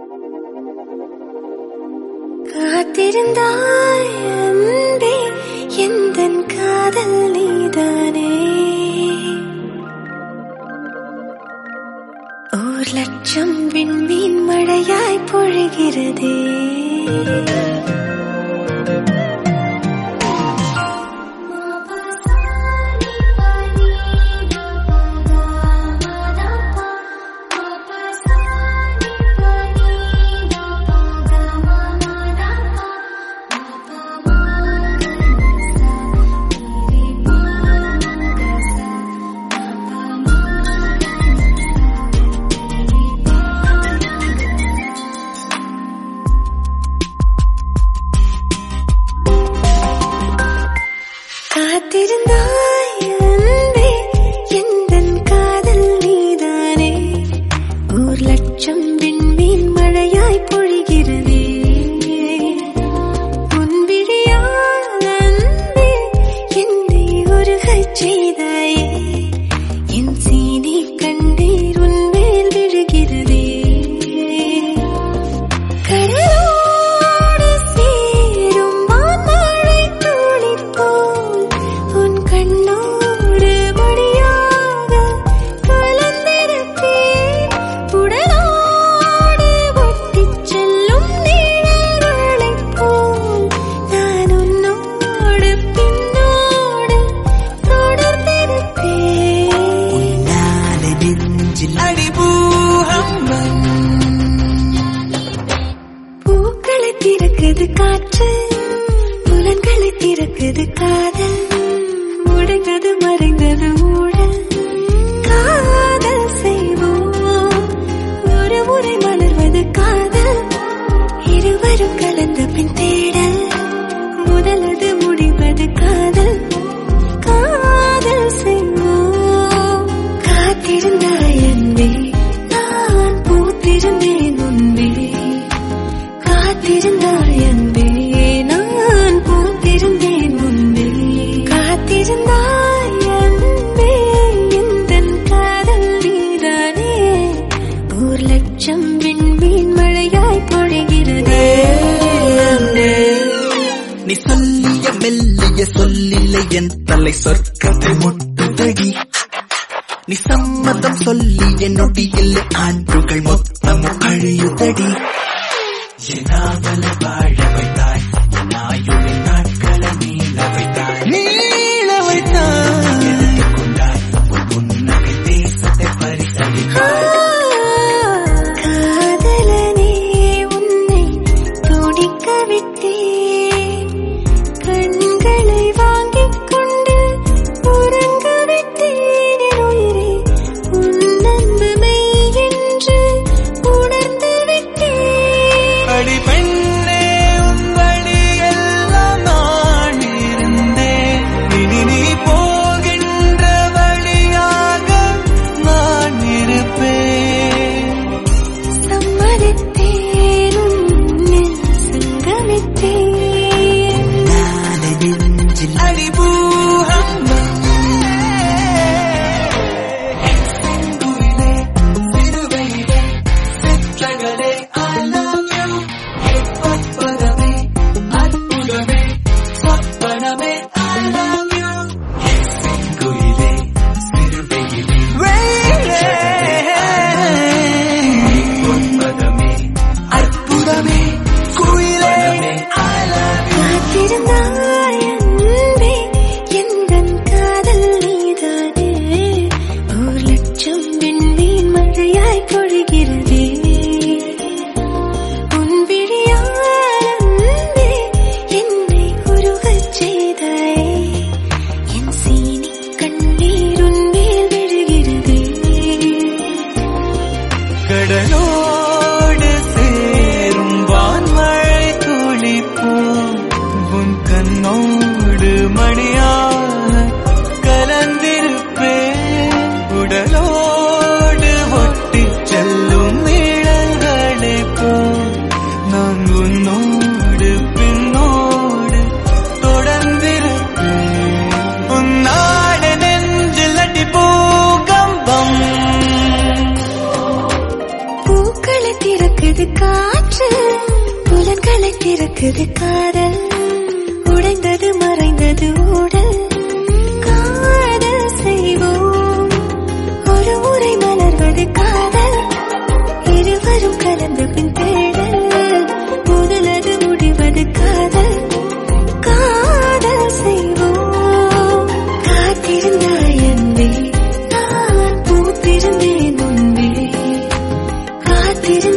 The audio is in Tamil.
காத்திருந்தாய் அன்பே எந்தன் காதல் நீதானே ஓர் லட்சம் விண்மீன் மழையாய் பொழிகிறதே காத்திருந்தாய் அன்பே எந்தன் காதல் நீதானே ஓர் லட்சம் விண்மீன் மழையாய் பொழிகிறதே உன் விழியால் அன்பே என்னை உருகச் செய்தாயே என் சீனி கண்ணீர் உன் மேல் விழுகிறதே கடலோடு சேரும் வான்மழை துளி போல் உன் கண்ணோடு மடியாக கலந்திருப்பேன். உடலோடு ஒட்டிச் செல்லும் நிழல்களைப் போல் நான் உன்னோடு பின்னோடு தொடர்ந்திருப்பேன். உன்னாலே நெஞ்சில் அடிபூகம்பம் பூக்களை திறக்குது காற்று புலன்களை திறக்குது காதல் முடங்கது மறைந்தது ஊழல் காதல் செய்வோம் ஒரு முறை மலர்வது காதல் இருவரும் கலந்த பின் தேடல் முதலது முடிவது காதல் காதல் செய்வோம் காத்திருந்தாய் அன்பே நான் பூத்திருந்தேன் முன்பே காத்திருந்தாய் அன்பே நான் பூத்திருந்தேன் முன்பே காத்திருந்தாய் அன்பே எந்தன் காதல் நீதானே ஒரு லட்சம் விண்மீன் மழையாய் பொழிகிறதே அன்பே நீ சொல்லிய மெல்லிய சொல்லில்லை என் தலை சொர்க்கத்தை முட்டுதடி நீ சம்மதம் சொல்லிய நொடியில் ஆண்டுகள் மொத்தமும் கழியுதடி என் ஆவலை வாழ வைத்தாய் என் ஆயுளின் நாட்களை நீள வைத்தாய் நீள வைத்தாய் எடுத்துக் கொண்டாய் உன் புன்னகை தேசத்தை பரிசளித்தாய் காதலனே உன்னை துடிக்க விட்டேன் கண்களை வாங்கிக் கொண்டு உறங்க விட்டேன் என் உயிரே உன் அன்பு மெய் என்று உணர்ந்து விட்டேன் அடி பெண்ணே திறக்குது காற்று புலன்களை திறக்குது காதல் உடைந்தது மறைந்தது உடல் காதல் செய்வோம் ஒரு முறை மலர்வது காதல் இருவரும் கலந்த பின் தேடல் முதலது முடிவது காதல் காதல் செய்வோம் காத்திருந்தாய் அன்பே நான் பூத்திருந்தேன் முன்பே காத்திருந்த